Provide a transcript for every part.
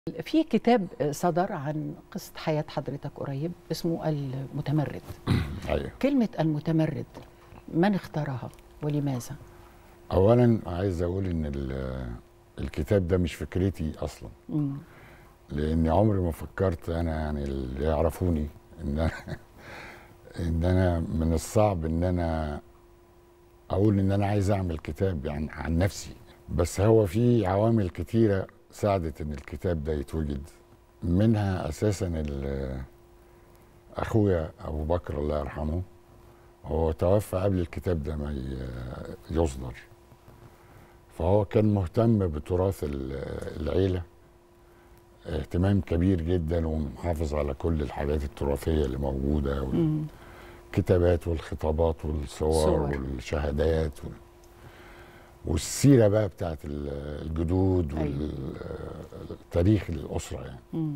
في كتاب صدر عن قصة حياة حضرتك قريب اسمه المتمرد ايوه كلمة المتمرد من اختارها ولماذا؟ اولا عايز اقول ان ال- الكتاب ده مش فكرتي اصلا مم. لاني عمري ما فكرت انا يعني اللي يعرفوني ان انا ان انا من الصعب ان انا اقول ان انا عايز اعمل كتاب يعني عن نفسي بس هو في عوامل كتيره ساعدت ان الكتاب ده يتوجد منها اساسا ال- اخويا ابو بكر الله يرحمه هو توفى قبل الكتاب ده ما ي- يصدر فهو كان مهتم بتراث ال- العيله اهتمام كبير جدا ومحافظ على كل الحاجات التراثيه اللي موجوده مم. والكتابات والخطابات والصور صور. والشهادات وال... والسيره بقى بتاعت ال- الجدود أيوة. والتاريخ الاسره يعني مم.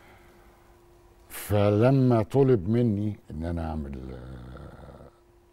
فلما طلب مني ان انا اعمل آه،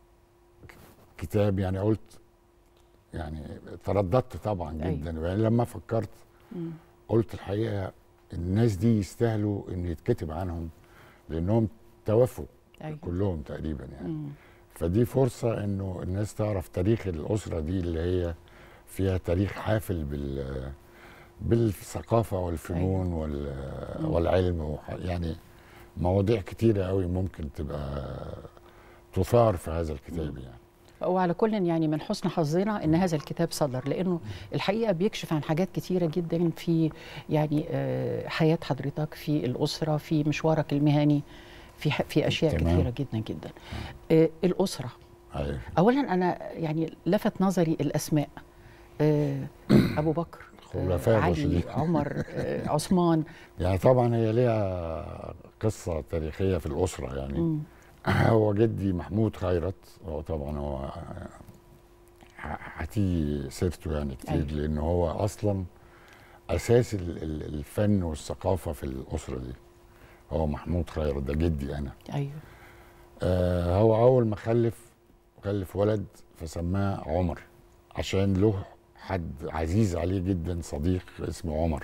كتاب يعني قلت يعني ترددت طبعا أيوة. جدا يعني لما فكرت مم. قلت الحقيقه الناس دي يستاهلوا ان يتكتب عنهم لانهم توفوا أيوة. كلهم تقريبا يعني مم. فدي فرصه انه الناس تعرف تاريخ الاسره دي اللي هي فيها تاريخ حافل بال بالثقافه والفنون وال مم. والعلم وح- يعني مواضيع كتيره قوي ممكن تبقى تثار في هذا الكتاب يعني وعلى كل يعني من حسن حظنا ان هذا الكتاب صدر لانه الحقيقه بيكشف عن حاجات كتيره جدا في يعني آه، حياه حضرتك في الاسره في مشوارك المهني في ح- في اشياء تمام. كتيره جدا جدا آه، الاسره ايوه اولا انا يعني لفت نظري الاسماء آه، ابو بكر آه، خلفاء علي الراشدين. عمر آه، عثمان يعني طبعا هي ليها قصه تاريخيه في الاسره يعني مم. هو جدي محمود خيرت هو طبعا هو ه- هتيجي سيرته يعني كتير أيوة. لان هو اصلا اساس ال- ال- الفن والثقافه في الاسره دي هو محمود خيرت ده جدي انا ايوه آه هو اول ما خلف خلف ولد فسماه عمر عشان له حد عزيز عليه جدا صديق اسمه عمر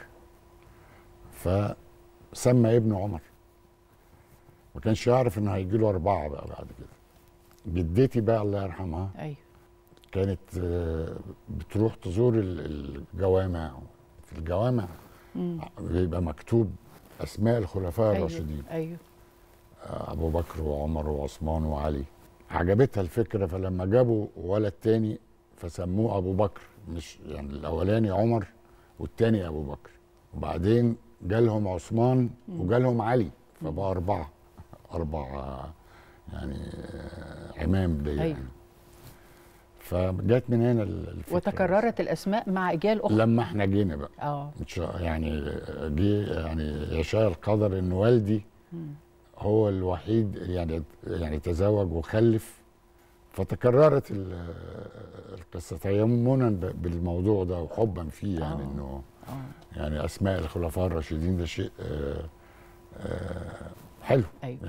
فسمى ابنه عمر ما كانش يعرف انه هيجي له اربعه بقى بعد كده جدتي بقى الله يرحمها ايوه كانت آه، بتروح تزور ال- الجوامع في الجوامع مم. بيبقى مكتوب اسماء الخلفاء ايوه الراشدين ايوه ابو بكر وعمر وعثمان وعلي عجبتها الفكره فلما جابوا ولد تاني فسموه ابو بكر مش يعني الاولاني عمر والتاني ابو بكر وبعدين جالهم عثمان وجالهم علي فبقى اربعه اربع يعني آه، عمام دي أيوة. يعني فجت من هنا ال- الفكره وتكررت الاسماء مع اجيال اخرى لما احنا جينا بقى اه إن شاء- يعني جه يعني يشاء القدر ان والدي مم. هو الوحيد يعني يعني تزوج وخلف فتكررت ال- القصه تيمنا ب- بالموضوع ده وحبا فيه يعني آه. انه اه يعني اسماء الخلفاء الراشدين ده شيء آه، آه، حلو ايوه